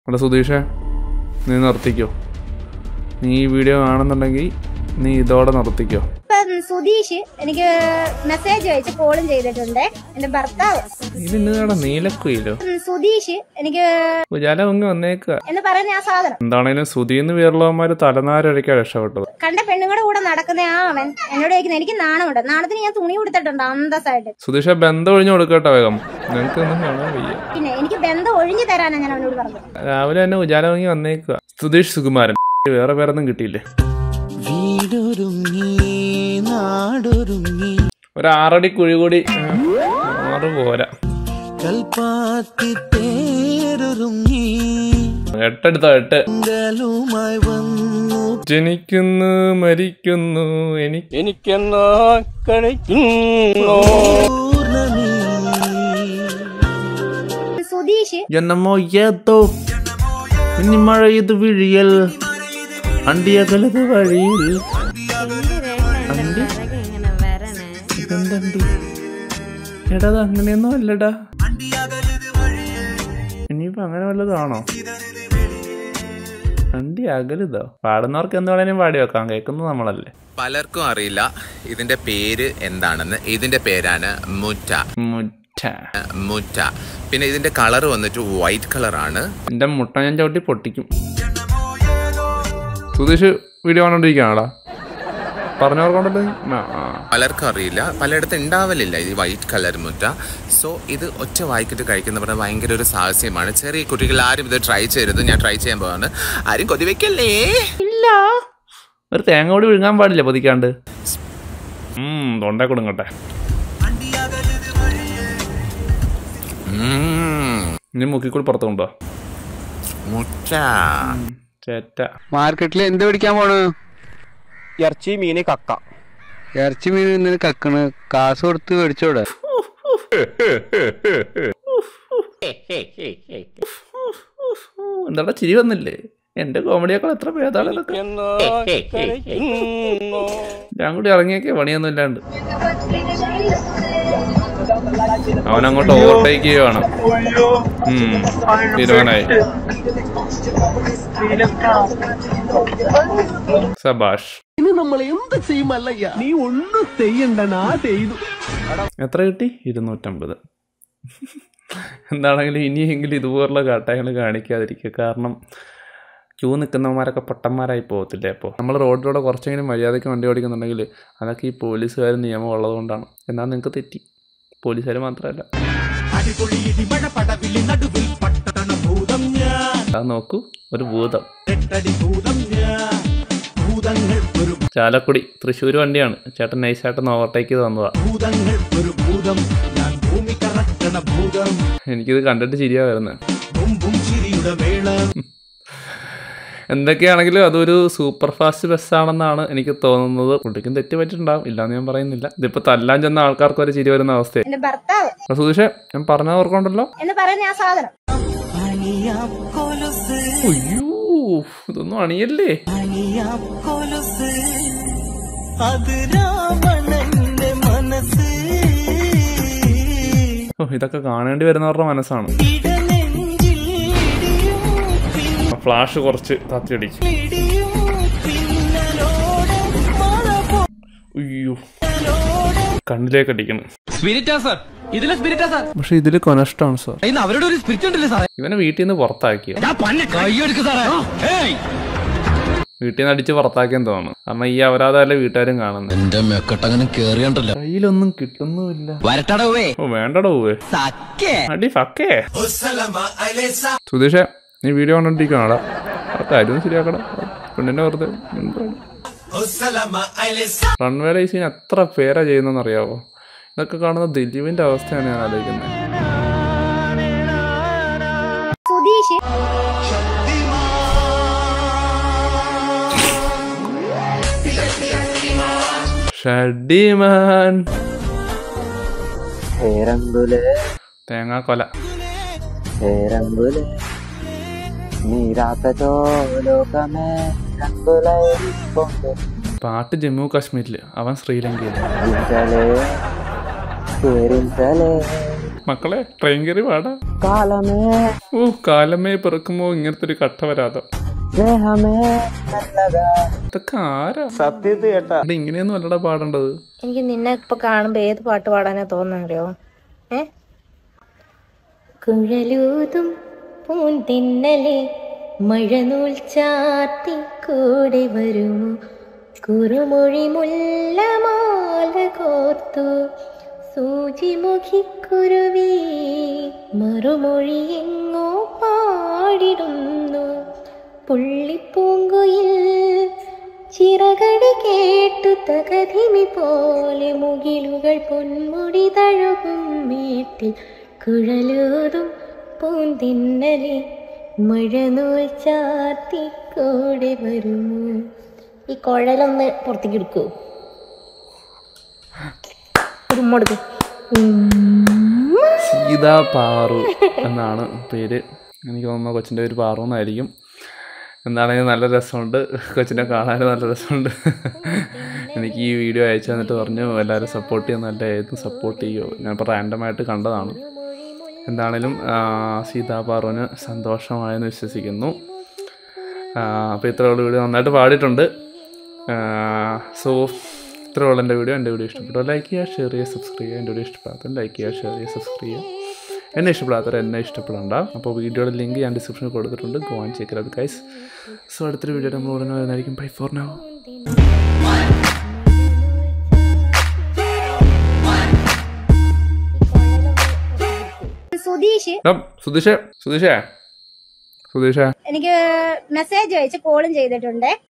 അല്ല സുധീഷേ നീ നിർത്തിക്കോ നീ ഈ വീഡിയോ കാണുന്നുണ്ടെങ്കിൽ നീ ഇതോടെ നിർത്തിക്കോ ഇപ്പം സുധീഷ് എനിക്ക് മെസ്സേജ് അയച്ച് കോളും ചെയ്തിട്ടുണ്ട് എന്റെ ഭർത്താവ് ഇതിന്നേടാ നീലക്കുയിലോ ഉം, സുധീഷ് എനിക്ക് ഉജാല പൊങ്ങി വന്നേക്കുക എന്ന് പറയുന്ന ആ സാധനം എന്താണേലും സുധീന്ന് പേരുള്ളവന്മാര് തലനാരഴിക്കാൻ രക്ഷപ്പെട്ടത് കണ്ട പെണ്ണുങ്ങളുടെ കൂടെ നടക്കുന്ന ആ അവൻ എന്നോട് ചോദിക്കുന്നത് എനിക്ക് നാണമുണ്ട് നാണത്തിന് ഞാൻ തുണി കൊടുത്തിട്ടുണ്ട് അന്തസ്സായിട്ട് സുധീഷ ബന്ധം ഒഴിഞ്ഞു കൊടുക്കട്ടെ വേഗം നിനക്ക് ഒന്നും കാണാൻ വയ്യ പിന്നെ എനിക്ക് ബന്ധം ഒഴിഞ്ഞു തരാനാണ് ഞാൻ അവനോട് പറഞ്ഞത് രാവിലെ തന്നെ ഉജാല പൊങ്ങി വന്നേക്കുക സുധീഷ് സുകുമാരൻ വേറെ പേരൊന്നും കിട്ടിയില്ലേ വീടൊരുങ്ങി നാടൊരുങ്ങി ഒരു ആറടി കുഴി കൂടി ആ, ആറ് പോരാ കൽപ്പാത്തി തേരൊരുങ്ങി എട്ടെടുത്തോ എട്ട് ലുമായി വന്നു ജനിക്കുന്നു മരിക്കുന്നു എനിക്ക് എനിക്കെന്നാ കഴിക്കുന്നു പൂർണ്ണമീ സുധീഷ് എന്നമ്മോ ഏതോ ഇനി മഴ ഇത് വിഴിയൽ അണ്ടിയകലത് വഴിയിൽ അണ്ടി ഇതെന്തണ്ടി എടാ അത് അങ്ങനെയൊന്നും അല്ലടാ ഇനിയിപ്പോ അങ്ങനെ വല്ലതാണോ അണ്ടി അകലുതോ പാടുന്നവർക്ക് എന്ത് വേണേലും പാടി വെക്കാം കേൾക്കുന്നത് നമ്മളല്ലേ പലർക്കും അറിയില്ല ഇതിന്റെ പേര് എന്താണെന്ന് ഇതിന്റെ പേരാണ് മുറ്റ മുറ്റ മുറ്റ പിന്നെ ഇതിന്റെ കളർ വന്നിട്ട് വൈറ്റ് കളറാണ് എന്റെ മുട്ട ഞാൻ ചവിട്ടി പൊട്ടിക്കും സുധീഷ് വീഡിയോ കണ്ടോണ്ടിരിക്കുകയാണോടാ പറഞ്ഞവർക്കൊണ്ടല്ലോ പലർക്കും അറിയില്ല പലയിടത്തും ഉണ്ടാവലില്ല ഈ വൈറ്റ് കളർ മുറ്റ സോ ഇത് ഒറ്റ വായിക്കിട്ട് കഴിക്കുന്ന പറഞ്ഞാൽ ഭയങ്കര ഒരു സാഹസ്യമാണ് ചെറിയ കുട്ടികൾ ആരും ഇത് ട്രൈ ചെയ്യരുത് ഞാൻ ട്രൈ ചെയ്യാൻ പോവാണ് ആരും കൊതിവെക്കല്ലേ ഒരു തേങ്ങ കൂടി വിഴുങ്ങാൻ പാടില്ല പൊതിക്കാണ്ട് ഉം തൊണ്ടേ കൊടുങ്ങട്ടെ ഉം, ഇനി മുക്കിക്കൂടി പുറത്ത് കൊണ്ടുവാ മുറ്റ ചേറ്റ മാർക്കറ്റിൽ എന്ത് പിടിക്കാൻ പോണ് ഇറച്ചി മീന് കക്ക ഇറച്ചി മീൻ ഇന്നലെ കക്കണ് കാശ് കൊടുത്ത് മേടിച്ചോടെ എന്താടാ ചിരി വന്നില്ലേ എന്റെ കോമഡിയേക്കാൾ എത്ര ഭേദാണ് ഇതൊക്കെ എന്നാ കഴിക്കുന്നു ഞാൻ കൂടി ഇറങ്ങിയൊക്കെ പണിയൊന്നും ഇല്ലാണ്ട് അവൻ അങ്ങോട്ട് ഓവർടേക്ക് ചെയ്യുവാണ് ഉം, തീരുമാനായി സബാഷ് എത്ര കിട്ടി ഇരുന്നൂറ്റമ്പത് എന്താണെങ്കിലും ഇനിയെങ്കിലും ഇതുപോലുള്ള കാട്ടയങ്ങൾ കാണിക്കാതിരിക്കുക കാരണം ക്യൂ നിൽക്കുന്നവന്മാരൊക്കെ പൊട്ടന്മാരായി പോകത്തില്ലേ അപ്പോൾ നമ്മൾ റോഡിലൂടെ കുറച്ചെങ്കിലും മര്യാദയ്ക്ക് വണ്ടി ഓടിക്കുന്നുണ്ടെങ്കിൽ അതൊക്കെ ഈ പോലീസുകാർ നിയമം ഉള്ളതുകൊണ്ടാണ് എന്നാൽ നിങ്ങൾക്ക് തെറ്റി പോലീസുകാർ മാത്രമല്ല അത് നോക്കൂ ഒരു ഭൂതം ചാലക്കുടി തൃശ്ശൂർ വണ്ടിയാണ് ചേട്ടൻ നൈസായിട്ടൊന്ന് ഓവർടേക്ക് ചെയ്ത് തന്നതാ എനിക്കിത് കണ്ടിട്ട് ചിരിയാ വരുന്നത് എന്തൊക്കെയാണെങ്കിലും അതൊരു സൂപ്പർ ഫാസ്റ്റ് ബസ്സാണെന്നാണ് എനിക്ക് തോന്നുന്നത് പുള്ളിക്കും തെറ്റ് പറ്റിയിട്ടുണ്ടാവും ഇല്ലാന്ന് ഞാൻ പറയുന്നില്ല ഇതിപ്പോ തല്ലാൻ ചെന്ന ആൾക്കാർക്ക് വരെ ചിരി വരുന്ന അവസ്ഥയായി എന്റെ ഭർത്താവ് അപ്പൊ സുധീഷേ ഞാൻ പറഞ്ഞത് ഓർക്കുണ്ടല്ലോ എന്ന് പറയുന്ന ആ സാധനം അണിയാം കൊലുസ് അയ്യോ ഇതൊന്നും അണിയല്ലേ അണിയാം കൊലുസ് അത് രാവണന്റെ മനസ്സ് ഓ ഇതൊക്കെ കാണേണ്ടി വരുന്നവരുടെ മനസ്സാണ് ഇടനെഞ്ചിൽ ഇടിയും ഫ്ലാഷ് കുറച്ച് താത്തിയടിക്കും പിടിയും പിന്നലോടെ മഴ അയ്യോ കണ്ണിലേക്ക് അടിക്കണം സ്പിരിറ്റാ സാർ ഇതിലെ സ്പിരിറ്റാ സാർ പക്ഷെ ഇതില് കൊനഷ്ടാണ് സാർ ഇന്ന് അവരുടെ ഒരു സ്പിരിറ്റ് ഉണ്ടല്ലേ സാറേ ഇവനെ വീട്ടിൽ നിന്ന് പുറത്താക്കിയ ഞാൻ പന്നെ കൈയെടുക്ക് സാറേ ഏയ് വീട്ടിൽ നിന്ന് അടിച്ച് പുറത്താക്കിയെന്ന് തോന്നുന്നു കാരണം ഈ അപരാധമല്ലേ വീട്ടുകാരും കാണുന്നത് എന്റെ മെക്കട്ടങ്ങനെ കേറിയണ്ടല്ലോ കയ്യിലൊന്നും കിട്ടുന്നുമില്ല വരട്ടടവേ ഓ വേണ്ടടോ പോവേ സക്കേ അടി ഫക്കേ സുധീഷേ നീ വീഡിയോ കണ്ടോണ്ടിരിക്കണോടാ ആ കാര്യം ഒന്ന് ശരിയാക്കടാ പെണ്ണിന്റെ വെറുതെ റൺവേയുടെ ഈ സീൻ എത്ര പേരാ ചെയ്യുന്നതെന്ന് അറിയാവോ ഇതൊക്കെ കാണുന്ന ദിലീപിന്റെ അവസ്ഥയാണ് ഞാൻ ആലോചിക്കുന്നത് സുധീഷ് ഷഡിമാൻ പേരമ്പുല് തേങ്ങാ കൊല പേരമ്പുല് നീരാത്ത ചോലോകമേ രംബുലൈക്കൊണ്ട് പാട്ട് ജമ്മു കാശ്മീരില് അവൻ ശ്രീലങ്കയിൽ ജിഞ്ചലേ പേരിഞ്ചലേ മക്കളെ ട്രെയിൻ കയറി പാടാ കാലമേ ഓ കാലമേ പിറക്കുമ്പോ ഇങ്ങനത്തെ ഒരു കട്ട വരാതെ സ്നേഹമേ നല്ലതാ ഇതൊക്കെ ആരാ സത്യത്തിൽ കേട്ടാ ഇവിടെ ഇങ്ങനെയൊന്നും അല്ലടാ പാടേണ്ടത് എനിക്ക് നിന്നെ ഇപ്പൊ കാണുമ്പോ ഏത് പാട്ട് പാടാനാ തോന്നണോ ഏ കുഴലൂതും പൂന്തിന്നലെ മഴനൂൽ ചാത്തി കൂടെ വരുമോ കുറുമൊഴി മുല്ലമാല കോർത്തു സൂചിമുഖിക്കുരുവി മറുമൊഴി എങ്ങോ പാടിടുന്നു പുള്ളിപ്പൂങ്കുയിൽ ചിറകടി കേട്ടു തകതിമി പോലെ മുകിലുകൾ പൊന്മുടി തഴുകും വീട്ടിൽ കുഴലൂതും പൂന്തിന്നലെ മഴനൂൽ ചാത്തി കൂടെ വരുമോ ഈ കുഴലൊന്ന് പുറത്തേക്ക് എടുക്കൂ ഒരു ഉമ്മ സീതാ പാറു എന്നാണ് പേര് എനിക്ക് തോന്നുന്നു കൊച്ചിൻ്റെ പേര് പാറു എന്നായിരിക്കും എന്താണെങ്കിലും നല്ല രസമുണ്ട് കൊച്ചിനെ കാണാൻ നല്ല രസമുണ്ട് എനിക്ക് ഈ വീഡിയോ അയച്ചു തന്നിട്ട് പറഞ്ഞു എല്ലാവരും സപ്പോർട്ട് ചെയ്യുന്ന നല്ലതായിരുന്നു സപ്പോർട്ട് ചെയ്യുമോ ഞാനിപ്പോൾ റാൻഡമായിട്ട് കണ്ടതാണ് എന്താണേലും ആ, സീതാ പാറുവിന് സന്തോഷമായെന്ന് വിശ്വസിക്കുന്നു അപ്പോൾ ഇത്രയുള്ള വീഡിയോ നന്നായിട്ട് പാടിയിട്ടുണ്ട് സോ ഇത്രയുള്ള എൻ്റെ വീഡിയോ എൻ്റെ വീഡിയോ ഇഷ്ടപ്പെട്ടു ലൈക്ക് ചെയ്യുക ഷെയർ ചെയ്യുക സബ്സ്ക്രൈബ് ചെയ്യുക എൻ്റെ വീഡിയോ ഇഷ്ടപ്പെടാത്തവർ ലൈക്ക് ചെയ്യുക ഷെയർ ചെയ്യുക സബ്സ്ക്രൈബ് ചെയ്യുക എന്നെ ഇഷ്ടപ്പെടാത്തവർ എന്നെ ഇഷ്ടപ്പെടണ്ട അപ്പോൾ വീഡിയോയുടെ ലിങ്ക് ഞാൻ ഡിസ്ക്രിപ്ഷനിൽ കൊടുത്തിട്ടുണ്ട് ഗോ ആൻഡ് ചെക്ക് അത് ഗൈസ് സോ അടുത്തൊരു വീഡിയോ നമ്മൾ ഉടനെ വരുന്നതായിരിക്കും ബൈ ഫോർ നൗ സുധീഷ് സുധീഷേ സുധീഷേ സുധീഷേ എനിക്ക് മെസ്സേജ് അയച്ച് കോളും ചെയ്തിട്ടുണ്ട്